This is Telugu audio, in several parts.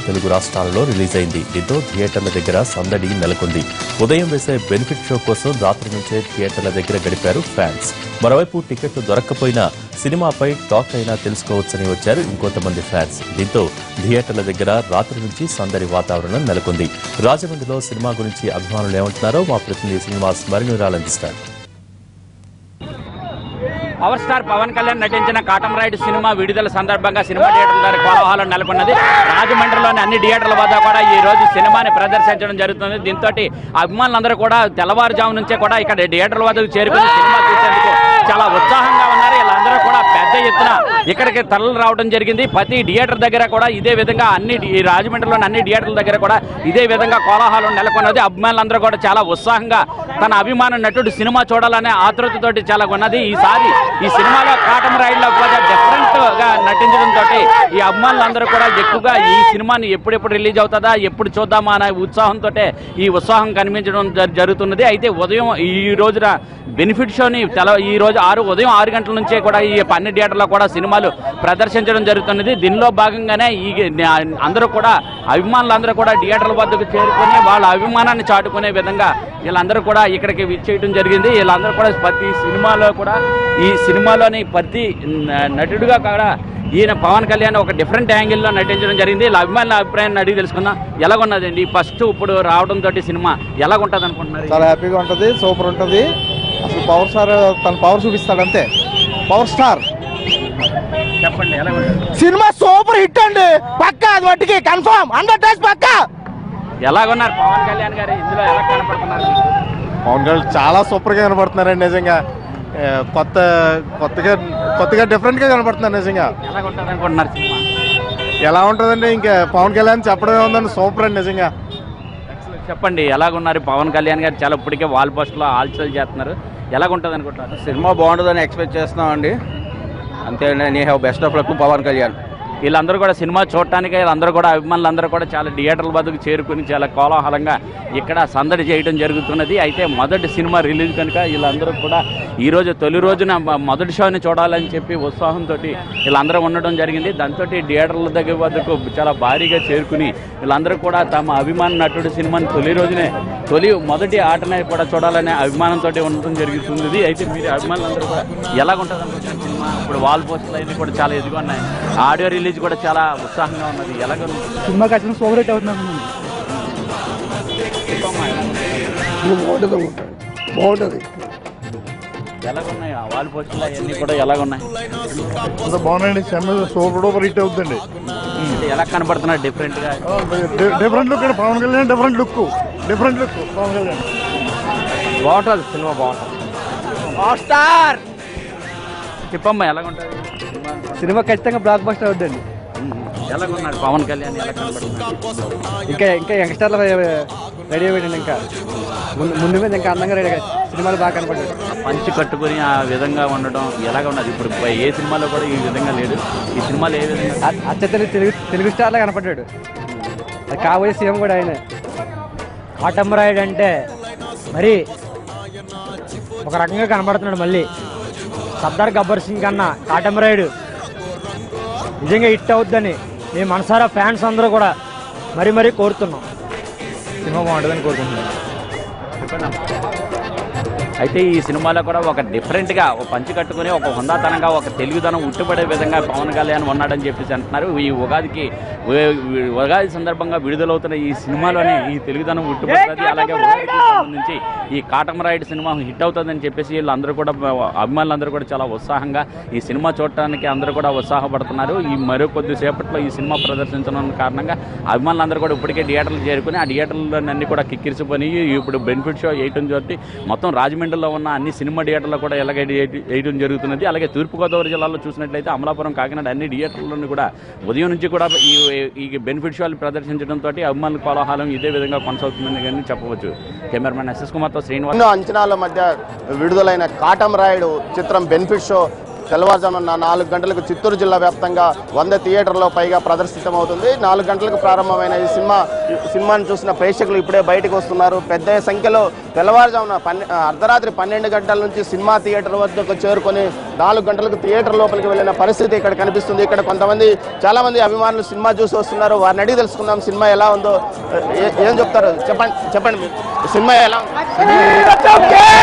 తెలుగు రాష్ట్రాలలో రిలీజ్ అయింది దీంతో థియేటర్ల దగ్గర సందడి నెలకొంది ఉదయం వేసే బెనిఫిట్ షో కోసం రాత్రి నుంచే థియేటర్ల దగ్గర గడిపారు ఫ్యాన్స్ మరోవైపు టికెట్లు దొరక్కపోయినా సినిమాపై టాక్ అయినా తెలుసుకోవచ్చని వచ్చారు ఇంకొంతమంది ఫ్యాన్స్ దీంతో థియేటర్ల దగ్గర రాత్రి నుంచి సందడి వాతావరణం నెలకొంది రాజమండ్రిలో సినిమా గురించి అభిమానులు ఏమంటున్నారో మా ప్రతినిధి శ్రీనివాస్ మరిన్ని వివరాలు అందిస్తారు పవర్ స్టార్ పవన్ కళ్యాణ్ నటించిన కాటం రైడ్ సినిమా విడుదల సందర్భంగా సినిమా థియేటర్ల దగ్గర కోలాహలం నెలకొన్నది రాజమండ్రిలోని అన్ని థియేటర్ల వద్ద కూడా ఈ రోజు సినిమాని ప్రదర్శించడం జరుగుతుంది దీంతో అభిమానులందరూ కూడా తెల్లవారుజాము నుంచే కూడా ఇక్కడ థియేటర్ల వద్దకు చేరుకుని సినిమా చూసేందుకు చాలా ఉత్సాహంగా ఉన్నారు వీళ్ళందరూ కూడా పెద్ద ఎత్తున ఇక్కడికి తరలి రావడం జరిగింది ప్రతి థియేటర్ దగ్గర కూడా ఇదే విధంగా అన్ని ఈ రాజమండ్రిలోని అన్ని థియేటర్ల దగ్గర కూడా ఇదే విధంగా కోలాహలం నెలకొన్నది అభిమానులందరూ కూడా చాలా ఉత్సాహంగా తన అభిమాన నటుడు సినిమా చూడాలనే ఆతృతతోటి చాలా ఉన్నది ఈసారి ఈ సినిమాలో కాటం రైడ్ లో కూడా డిఫరెంట్ గా నటించడం తోటి ఈ అభిమానులందరూ కూడా ఎక్కువగా ఈ సినిమాని ఎప్పుడెప్పుడు రిలీజ్ అవుతుందా ఎప్పుడు చూద్దామా అనే ఉత్సాహంతో ఈ ఉత్సాహం కనిపించడం జ- జరుగుతున్నది అయితే ఉదయం ఈ రోజున బెనిఫిట్ షోని తెల ఈ రోజు ఆరు ఉదయం ఆరు గంటల నుంచే కూడా ఈ అన్ని థియేటర్లో కూడా సినిమాలు ప్రదర్శించడం జరుగుతున్నది దీనిలో భాగంగానే ఈ అందరూ కూడా అభిమానులందరూ కూడా థియేటర్ల వద్దకు చేరుకొని వాళ్ళ అభిమానాన్ని చాటుకునే విధంగా వీళ్ళందరూ కూడా ఇక్కడికి విచ్చేయడం జరిగింది వీళ్ళందరూ కూడా ప్రతి సినిమాలో కూడా ఈ సినిమాలోని ప్రతి న- నటుడుగా కూడా ఈయన పవన్ కళ్యాణ్ ఒక డిఫరెంట్ యాంగిల్లో నటించడం జరిగింది వీళ్ళ అభిమానుల అభిప్రాయాన్ని అడిగి తెలుసుకుందాం ఎలాగున్నదండి ఫస్ట్ ఇప్పుడు రావడం తోటి సినిమా ఎలాగుంటుంది అనుకుంటున్నారు చాలా హ్యాపీగా ఉంటుంది సూపర్ ఉంటుంది అసలు పవర్ స్టార్ తన పవర్ చూపిస్తాడు అంతే పవర్ స్టార్ చెప్పండి ఎలాగుంటుంది సినిమా సూపర్ హిట్ అండి పక్కా అది మట్టికి కన్ఫర్మ్ హండ్రెడ్ టైమ్స్ పక్కా ఎలాగున్నారు పవన్ కళ్యాణ్ గారు ఇందులో ఎలా కనపడుతున్నారు మీకు? పవన్ కళ్యాణ్ చాలా సూపర్గా కనబడుతున్నారండి నిజంగా ఏ, కొత్త కొత్తగా కొత్తగా డిఫరెంట్గా కనబడుతున్నారు నిజంగా ఎలాగుంటుంది అనుకుంటున్నారు సినిమా ఎలా ఉంటుందండి ఇంకా పవన్ కళ్యాణ్ చెప్పడమే ఉందండి సూపర్ అండి నిజంగా చెప్పండి ఎలాగున్నారు పవన్ కళ్యాణ్ గారు చాలా ఇప్పటికే వాల్ పోస్ట్లో ఆల్చల్ చేస్తున్నారు ఎలాగుంటుంది అనుకుంటున్నారు సినిమా బాగుంటుందని ఎక్స్పెక్ట్ చేస్తున్నామండి అంతే నీ have best of luck Pawan Kalyan వీళ్ళందరూ కూడా సినిమా చూడటానికి వీళ్ళందరూ కూడా అభిమానులందరూ కూడా చాలా థియేటర్ల బతుకు చేరుకుని చాలా కోలాహలంగా ఇక్కడ సందడి చేయడం జరుగుతున్నది అయితే మొదటి సినిమా రిలీజ్ కనుక వీళ్ళందరూ కూడా ఈ రోజు తొలి రోజున మ- మొదటి షోని చూడాలని చెప్పి ఉత్సాహంతో వీళ్ళందరూ ఉండడం జరిగింది దాంతో థియేటర్ల దగ్గర వద్దకు చాలా భారీగా చేరుకుని వీళ్ళందరూ కూడా తమ అభిమాన నటుడు సినిమాని తొలి రోజునే తొలి మొదటి ఆటనే కూడా చూడాలనే అభిమానంతో ఉండడం జరుగుతుంది అయితే మీరు అభిమానులందరూ కూడా ఎలాగుంటుంది అనుకుంటున్నారు సినిమా ఇప్పుడు వాల్ పోస్టులు అన్ని కూడా చాలా ఎదుగు ఉన్నాయి ఆడియో రిలీజ్ కూడా చాలా ఉత్సాహంగా ఉన్నది ఎలాగ సినిమా ఖచ్చితంగా సూపర్ హిట్ అవుతుంది బాగుంటుంది బాగుంటుంది ఎలాగున్నాయి ఆ వాల్ పోస్టులు అవన్నీ కూడా ఎలాగున్నాయి అంత బాగున్నాయండి సినిమా సూపర్ డూపర్ హిట్ అవుతుందండి అంటే ఎలా కనబడుతున్నాయి డిఫరెంట్ గా different look Pawan Kalyan different look different look Pawan Kalyan బాగుంటుంది సినిమా బాగుంటుంది చెప్పమ్మా ఎలాగుంటుంది సినిమా సినిమా ఖచ్చితంగా బ్లాక్ బస్టర్ అవుతుందండి ఎలాగున్నాడు పవన్ కళ్యాణ్ ఎలా కనబడుతున్నాడు ఇంకా ఇంకా యంగ్స్టర్లు రెడీ అయ్యండి ఇంకా ముందు ముందు మీద ఇంకా అందంగా రెడీ సినిమాలు బాగా కనపడ్డాడు పంచి కట్టుకుని ఆ విధంగా ఉండడం ఎలాగ ఉన్నది ఇప్పుడు ఏ సినిమాలో కూడా ఈ విధంగా లేదు ఈ సినిమాలో ఏ విధంగా అచ్చ తెలుగు తెలుగు తెలుగు స్టార్లా కనపడ్డాడు అది కాబోయే సీఎం కూడా ఆయన కాటంబరాయుడు అంటే మరి ఒక రకంగా కనబడుతున్నాడు మళ్ళీ సర్దార్ గబ్బర్ సింగ్ కన్నా కాటంబరాయుడు నిజంగా హిట్ అవుద్దని మేము మనసారా ఫ్యాన్స్ అందరూ కూడా మరీ మరీ కోరుతున్నాం సినిమా బాగుంటుందని కోరుకుంటున్నాను అయితే ఈ సినిమాలో కూడా ఒక డిఫరెంట్ గా ఒక పంచి కట్టుకుని ఒక హుందాతనంగా ఒక తెలుగుదనం ఉట్టుపడే విధంగా పవన్ కళ్యాణ్ ఉన్నాడని చెప్పేసి అంటున్నారు ఈ ఉగాదికి ఉ- ఉగాది సందర్భంగా విడుదలవుతున్న ఈ సినిమాలోని ఈ తెలుగుదనం ఉట్టుపడుతుంది అలాగే ఉగాదికి సంబంధించి ఈ కాటం రైడ్ సినిమా హిట్ అవుతుందని చెప్పేసి వీళ్ళందరూ కూడా అభిమానులందరూ కూడా చాలా ఉత్సాహంగా ఈ సినిమా చూడటానికి అందరూ కూడా ఉత్సాహపడుతున్నారు ఈ మరో కొద్దిసేపట్లో ఈ సినిమా ప్రదర్శించడం కారణంగా అభిమానులందరూ కూడా ఇప్పటికే థియేటర్లు చేరుకుని ఆ థియేటర్లో అన్ని కూడా కిక్కిరిసిపోయి ఇప్పుడు బెనిఫిట్ షో వేయటం జరిగి మొత్తం రాజమండ్రిలో ఉన్న అన్ని సినిమా థియేటర్లో కూడా ఎలాగ వేయడం జరుగుతున్నది అలాగే తూర్పుగోదావరి జిల్లాలో చూసినట్లయితే అమలాపురం కాకినాడ అన్ని థియేటర్లను కూడా ఉదయం నుంచి కూడా ఈ ఈ బెనిఫిట్ షోలు ప్రదర్శించడంతో అభిమానుల కోలాహలం ఇదే విధంగా కొనసాగుతుందని కానీ చెప్పవచ్చు కెమెరామెన్ ఎస్ఎస్ కుమార్తో శ్రీనివాస్ ఎన్నో అంచనాల మధ్య విడుదలైన కాటం రాయుడు చిత్రం బెనిఫిట్ షో తెల్లవారుజామున నాలుగు గంటలకు చిత్తూరు జిల్లా వ్యాప్తంగా వంద థియేటర్లో పైగా ప్రదర్శితమవుతుంది నాలుగు గంటలకు ప్రారంభమైన ఈ సినిమా ఈ సినిమాను చూసిన ప్రేక్షకులు ఇప్పుడే బయటకు వస్తున్నారు పెద్ద సంఖ్యలో తెల్లవారుజామున పన్నె అర్ధరాత్రి పన్నెండు గంటల నుంచి సినిమా థియేటర్ వద్దకు చేరుకొని నాలుగు గంటలకు థియేటర్ లోపలికి వెళ్ళిన పరిస్థితి ఇక్కడ కనిపిస్తుంది ఇక్కడ కొంతమంది చాలా మంది అభిమానులు సినిమా చూసి వస్తున్నారు వారిని అడిగి తెలుసుకుందాం సినిమా ఎలా ఉందో ఏ- ఏం చెప్తారు చెప్పండి చెప్పండి మీరు. సినిమా ఎలా ఉంది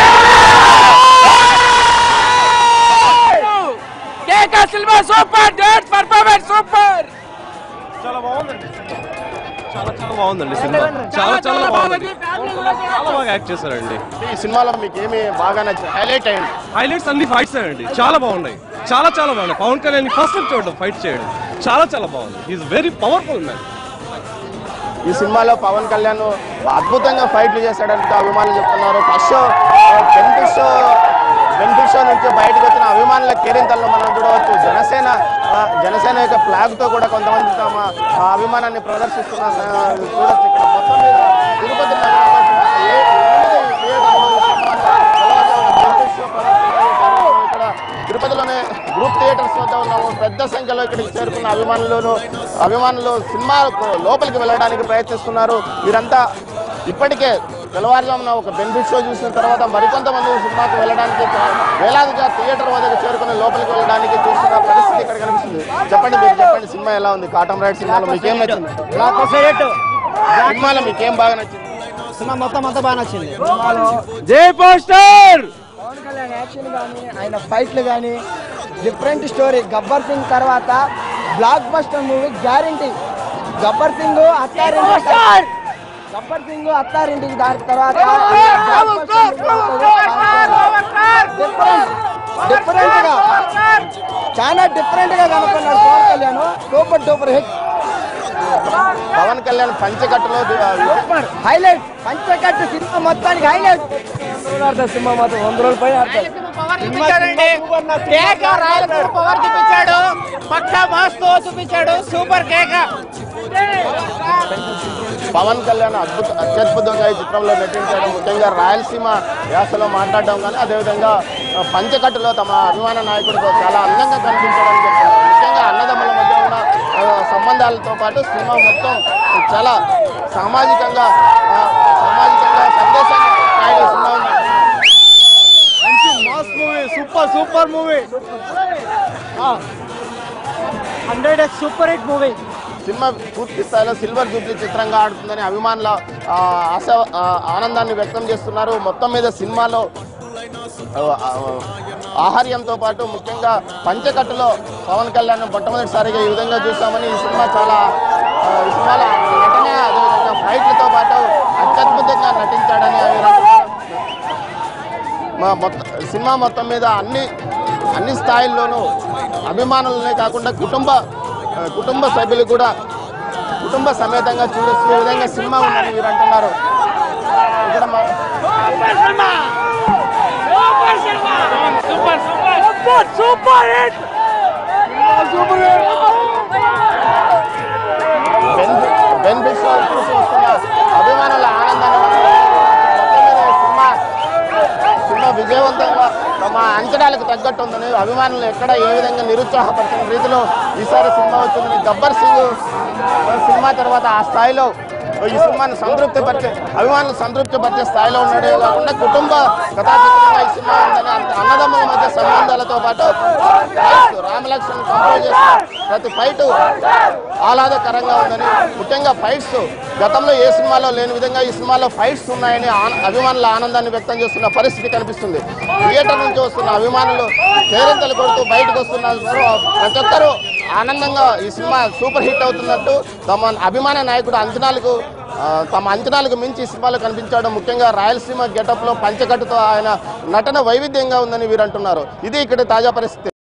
కేక సినిమా సూపర్ డేట్ పర్ఫార్మెన్స్ సూపర్ చాలా బాగుందండి చాలా చాలా బాగుందండి సినిమా చాలా చాలా బాగుంది చాలా బాగా యాక్ట్ చేశారండి ఈ సినిమాలో మీకు ఏమి బాగా నచ్చింది హైలైట్ అయింది హైలైట్స్ అన్ని ఫైట్స్ అండి చాలా బాగున్నాయి చాలా చాలా బాగున్నాయి పవన్ కళ్యాణ్ ఫస్ట్ టైం చూడడం ఫైట్ చేయడం చాలా చాలా బాగుంది ఈజ్ వెరీ పవర్ఫుల్ మ్యాన్ ఈ సినిమాలో పవన్ కళ్యాణ్ అద్భుతంగా ఫైట్లు చేశాడంటే అభిమానులు చెప్తున్నారు first show benefit show benefit show నుంచి బయటకు వచ్చిన అభిమానుల కేరింతల్లో మనం చూడవచ్చు జనసేన ఆ, జనసేన యొక్క ఫ్లాగ్ తో కూడా కొంతమంది తమ ఆ, అభిమానాన్ని ప్రదర్శిస్తున్న ఆ, చూడొచ్చు ఇక్కడ మొత్తం మీద తిరుపతి నగరంలో ఏ- ఎనిమిది థియేటర్లు ఈ సినిమాను తెల్లవారుజామున బెనిఫిట్ షో ప్రదర్శించారు. ఇక్కడ తిరుపతిలోనే గ్రూప్ థియేటర్స్ వద్ద ఉన్నాము పెద్ద సంఖ్యలో ఇక్కడికి చేరుకున్న అభిమానులను అభిమానులు సినిమా లోపలికి వెళ్ళడానికి ప్రయత్నిస్తున్నారు వీరంతా ఇప్పటికే తెల్లవారుజామున ఒక బెనిఫిట్ షో చూసిన తర్వాత మరికొంతమంది సినిమాకు వెళ్ళడానికి వేలాదిగా థియేటర్ వద్దకు చేరుకుని లోపలికి వెళ్ళడానికి చూస్తున్న పరిస్థితి ఇక్కడ కనిపిస్తుంది చెప్పండి మీరు చెప్పండి సినిమా ఎలా ఉంది కాటన్ రైడ్ సినిమాలో మీకేం నచ్చింది సినిమాలో మీకేం బాగా నచ్చింది సినిమా మొత్తం అంతా బాగా నచ్చింది జై పోస్టర్ పవన్ కళ్యాణ్ యాక్షన్ కానీ ఆయన ఫైట్లు కానీ డిఫరెంట్ స్టోరీ గబ్బర్ సింగ్ తర్వాత blockbuster movie guarantee Gabbar Singh Attarinti Gabbar Singh Attarintiki దాని తర్వాత డిఫరెంట్ గా చాలా డిఫరెంట్ గా కనుక్కున్నాడు Pawan Kalyan super duper hit Pawan Kalyan పంచకట్టులో సూపర్ హైలైట్ పంచకట్టు సినిమా మొత్తానికి హైలైట్ సినిమా మొత్తం వంద రోజుల పైన ఆడతాడు. పవర్ చూపించాడు పక్కా మాస్తో చూపించాడు సూపర్ కేక పవన్ కళ్యాణ్ అద్భుత అత్యద్భుతంగా ఈ చిత్రంలో నటించడం ముఖ్యంగా రాయలసీమ యాసలో మాట్లాడడం కానీ అదేవిధంగా ఆ, పంచకట్టులో తమ అభిమాన నాయకుడితో చాలా అందంగా కనిపించడం చెప్తున్నారు ముఖ్యంగా అన్నదమ్ముల మధ్య ఉన్న ఆ, సంబంధాలతో పాటు సినిమా మొత్తం చాలా సామాజికంగా ఆ, సామాజికంగా సందేశాన్ని స్థాయిలో సినిమా ఉంది. Mass movie super super movie hundred super hit movie cinema పూర్తి స్థాయిలో సిల్వర్ జూబ్లీ చిత్రంగా ఆడుతుందని అభిమానుల ఆ, ఆశ ఆ, ఆనందాన్ని వ్యక్తం చేస్తున్నారు మొత్తం మీద సినిమాలో ఆ, ఆ, ఆహార్యంతో పాటు ముఖ్యంగా పంచకట్టులో పవన్ కళ్యాణ్ మొట్టమొదటిసారిగా ఈ విధంగా చూసామని ఈ సినిమా చాలా ఆ, ఈ సినిమాలో నటన అదేవిధంగా ఫైట్లతో పాటు అత్యద్భుతంగా నటించాడని అభిప్రాయం మా మొత్తం సినిమా మొత్తం మీద అన్ని అన్ని స్థాయిల్లోనూ అభిమానులనే కాకుండా కుటుంబ ఆ, కుటుంబ సభ్యులు కూడా కుటుంబ సమేతంగా చూడొచ్చు ఈ విధంగా సినిమా ఉందని మీరు అంటున్నారు ఇక్కడ మా- బెనిఫిట్ బెనిఫిట్ షో చూసి వస్తున్న అభిమానుల ఆనందాన్ని మనం మొత్తం మీద ఈ సినిమా సినిమా విజయవంతంగా తమ అంచనాలకు తగ్గట్టు ఉందని అభిమానులు ఎక్కడ ఏ విధంగా నిరుత్సాహపరిచిన రీతిలో ఈసారి సినిమా వచ్చింది గబ్బర్ సింగ్ సినిమా తర్వాత ఆ స్థాయిలో ఈ సినిమాని సంతృప్తి పరిచే అభిమానులు సంతృప్తి పరిచే స్థాయిలో ఉన్నాడే కాకుండా కుటుంబ కథాచిత్రంగా ఈ సినిమా ఉందని అంత- అన్నదమ్ముల మధ్య సంబంధాలతో పాటు ఫైట్స్, రామలక్ష్మణ్ కంపోజ్ చేసిన ప్రతి ఫైట్ ఆహ్లాదకరంగా ఉందని ముఖ్యంగా ఫైట్స్ గతంలో ఏ సినిమాలో లేని విధంగా ఈ సినిమాలో ఫైట్స్ ఉన్నాయని ఆన- అభిమానుల ఆనందాన్ని వ్యక్తం చేస్తున్న పరిస్థితి కనిపిస్తుంది థియేటర్ నుంచి వస్తున్న అభిమానులు కేరింతలు కొడుతూ బయటకు వస్తున్నారు ప్రతి ఒక్కరూ ఆనందంగా ఈ సినిమా సూపర్ హిట్ అవుతున్నట్టు తమ అభిమాన నాయకుడు అంచనాలకు ఆ, తమ అంచనాలకు మించి ఈ సినిమాలో కనిపించడం ముఖ్యంగా రాయలసీమ గెటప్లో పంచకట్టుతో ఆయన నటన వైవిధ్యంగా ఉందని వీరు అంటున్నారు ఇది ఇక్కడ తాజా పరిస్థితి